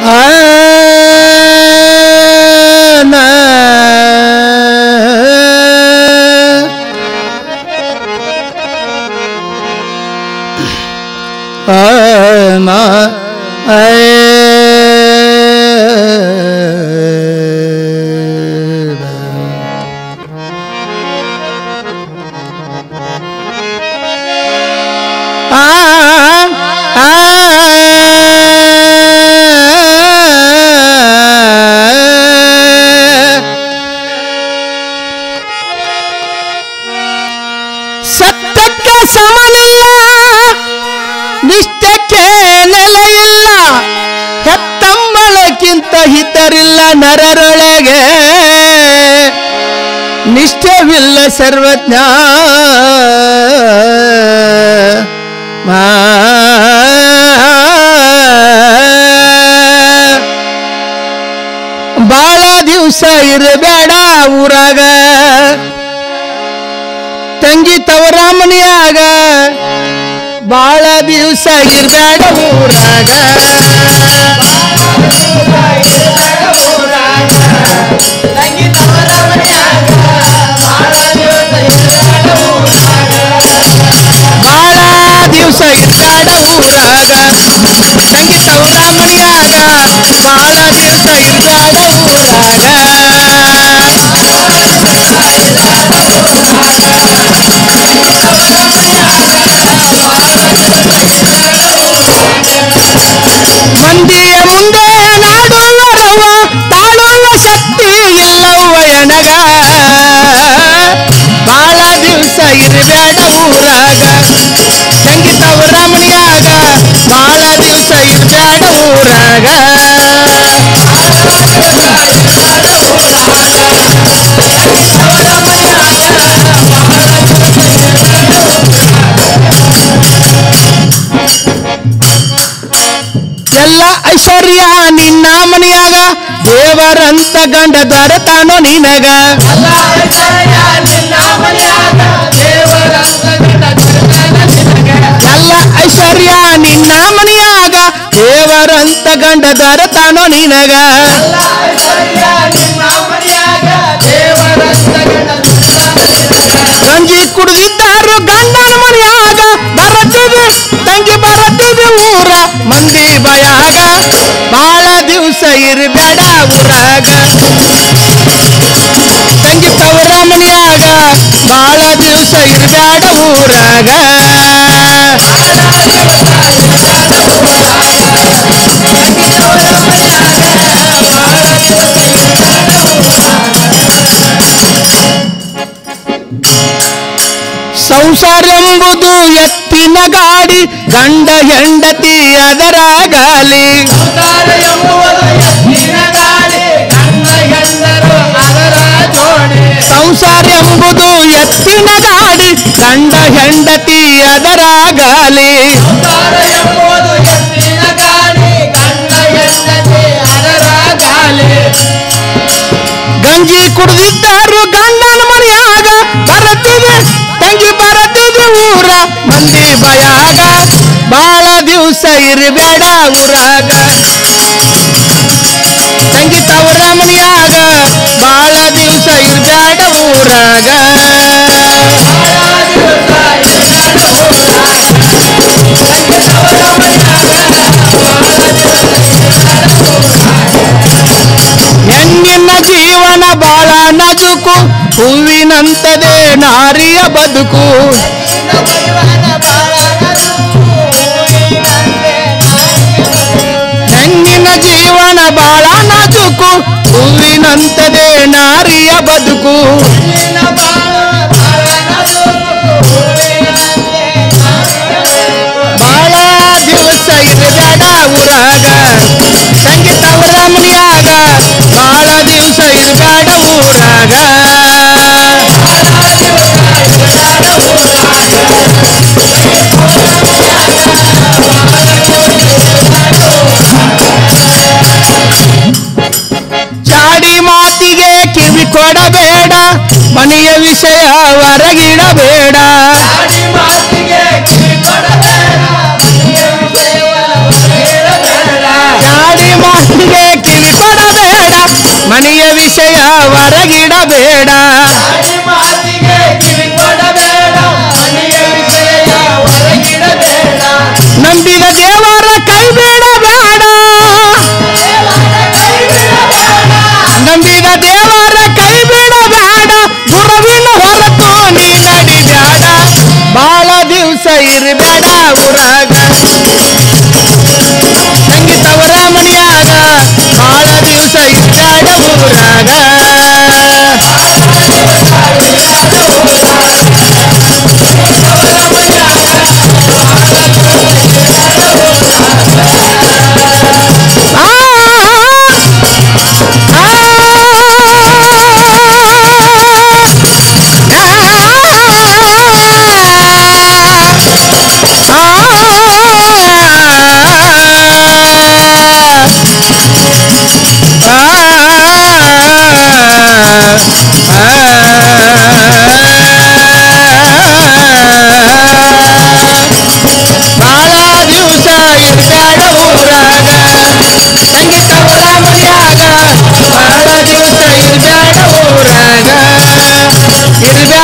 ಆ ನಾ. ಆ ನಾ. ಆ ಆ ಸತ್ಯಕ್ಕೆ ಸಮನಿಲ್ಲ ನಿಷ್ಠಕ್ಕೆ ನೆಲೆಯಿಲ್ಲ ಹೆತ್ತಂಬಳಕ್ಕಿಂತ ಹಿತರಿಲ್ಲ ನರರೊಳಗೆ ನಿಷ್ಠವಿಲ್ಲ ಸರ್ವಜ್ಞ ಮಾ ಬಾಳ ದಿವಸ ಇರಬೇಡ ಊರಾಗ ತಂಗಿ ತವರಾಮನಿಯಾಗ ಬಾಳ ದಿವಸ ಇರಬೇಡ ಊರಾಗ ಬಾಳ ದಿವಸ ಇರಬೇಡ ಊರಾಗ ತಂಗಿ ತವರಾಮನಿಯಾಗ ಬಾಳ ದಿವಸ ಇರಬೇಡ ಊರಾಗ ಮಂದಿಯ ಮುಂದೆ ನಾಡುವರವ ತಾಳುವ ಶಕ್ತಿ ಇಲ್ಲವ್ವ ಎನಗ ಬಾಳ ದಿವಸ ಇರಬೇಡ ಊರಾಗ ಸಂಗೀತವರ ಮನೆಯಾಗ ಬಾಳ ದಿವಸ ಇರಬೇಡ ಊರಾಗ ಎಲ್ಲ ಐಶ್ವರ್ಯ ನಿನ್ನ ಮನೆಯಾಗ ದೇವರಂತ ಗಂಡ ದೊರೆತಾನೋ ನಿನಗ ಎಲ್ಲ ಐಶ್ವರ್ಯ ನಿನ್ನ ಮನೆಯಾಗ ದೇವರಂತ ಗಂಡ ದೊರೆತಾನೋ ನಿನಗ ಗಂಜಿ ಕುಡ್ದಿದ್ದಾರು ಗಂಡನ ಮನೆಯಾಗ ಬರತ್ತಿದೆ ತಂಗಿ ಬರತ್ತಿದೆ ಊರ ಮಂದಿ ಬಯಾಗ ಬಾಳ ದಿವಸ ಇರಬೇಡ ಊರಾಗ ತಂಗಿ ತವರ ಮನೆಯಾಗ ಬಾಳ ದಿವಸ ಇರಬೇಡ ಊರಾಗ ಸಂಸಾರ ಎಂಬುದು ಎತ್ತಿನ ಗಾಡಿ ಗಂಡ ಹೆಂಡತಿ ಅದರ ಗಾಲಿ ಸಂಸಾರ ಎಂಬುದು ಎತ್ತಿನ ಗಾಡಿ ಗಂಡ ಹೆಂಡತಿ ಅದರ ಗಾಲಿ ಗಂಜಿ ಕುಡ್ದಿದ್ದಾರು ಗಂಡನ ಮನೆಯಾಗ ಬರತ್ತಿದೆ ತಂಗಿ ಬರತ್ತಿದೆ ಊರ ಮಂದಿ ಬಯಾಗ ಬಾಳ ದಿವಸ ಇರಬೇಡ ಊರಾಗ ತಂಗಿ ತವರ ಮನೆಯಾಗ ಬಾಳ ದಿವಸ ಇರಬೇಡ ಊರಾಗ ಹೆಣ್ಣಿನ ಜೀವನ ಬಾಳ ನಜುಕು ಹೂವಿನಂತದೇ ನಾರಿಯ ಬದುಕು ಹೆಣ್ಣಿನ ಜೀವನ ಬಾಳ ನಾಜುಕು ಹೂವಿನಂತದೇ ನಾರಿಯ ಬದುಕು ಬಾಳ ದಿವಸ ಇರಬೇಡ ಊರಾಗ ಸಂಗೀತವರ ಮನೆಯಾಗ ಬಾಳ ದಿವಸ ಇರಬೇಡ ಊರಾಗ ಚಾಡಿ ಮಾತಿಗೆ ಕಿವಿ ಕೊಡಬೇಡ ಮನೆಯ ವಿಷಯ ಹೊರಗಿಡಬೇಡ ಚಾಡಿ ಮಾತಿಗೆ ಕಿವಿ ಕೊಡಬೇಡ ಮನೆಯ ವಿಷಯ ಹೊರಗಿಡಬೇಡ ಗಾಡಿ ಮಾತಿಗೆ ಕಿವಿ ಕೊಡಬೇಡ ಮನೆಯ ವಿಷಯ ಹೊರಗಿಡಬೇಡ ನಂಬಿದ ದೇವರ ಕೈ ಬಿಡಬೇಡ ನಂಬಿದ ದೇವರ ಕೈ ಬಿಡಬೇಡ ಗುರುವಿನ ಹೊರತು ನೀ ನಡಿಬೇಡ ಬಾಳ ದಿವಸ ಇರಬೇಡ ಊರಾಗ ಸಂಗೀತವರ ಮನೆಯಾಗ ಬಾಳ ದಿವಸ ಇರಬೇಡ ಊರಾಗ ಬಾಳ ದಿವಸ ಇರ್ಬೇಡ ಊರಾಗ ಸಂಗೀತವರ ಮನ್ಯಾಗ ಬಾಳ ದಿವಸ ಇರ್ಬೇಡ ಊರಾಗ ಇರ್ಬೇಡ